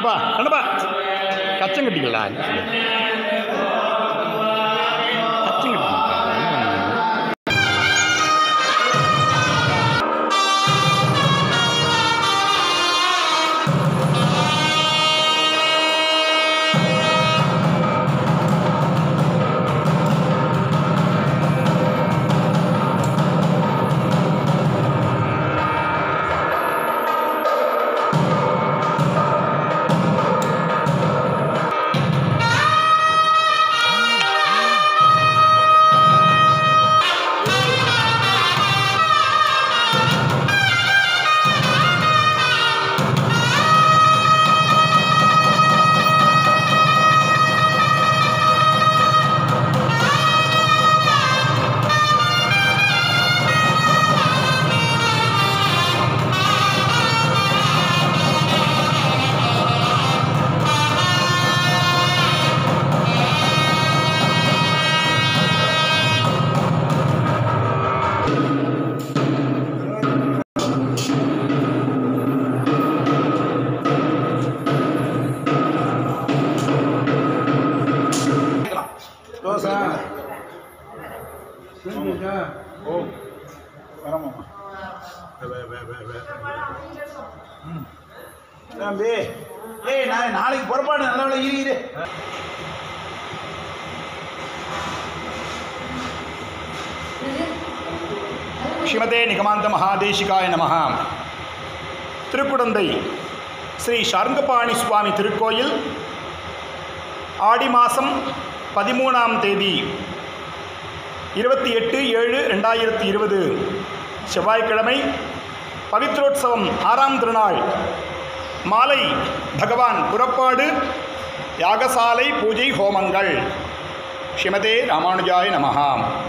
கண்ணப்பா கண்ணப்பா கச்சம் கட்டிங்களா கச்சம் கட்டிங்களா தோசை ஓ வரமாமா தம்பி ஏய் நான் நாளைக்கு புறப்பாடு நல்ல வேலை இரு இரு ஸ்ரீமதே நிகமாந்த மகாதேசிகாய நமஹ திருக்குடந்தை ஸ்ரீ சார்ங்கபாணி சுவாமி திருக்கோயில் ஆடி மாதம் பதிமூணாம் தேதி இருபத்தி எட்டு ஏழு ரெண்டாயிரத்தி இருபது செவ்வாய்க்கிழமை பவித்ரோத்சவம் ஆறாம் திருநாள் மாலை பகவான் புறப்பாடு யாகசாலை பூஜை ஹோமங்கள் ஸ்ரீமதே ராமானுஜாய நமஹா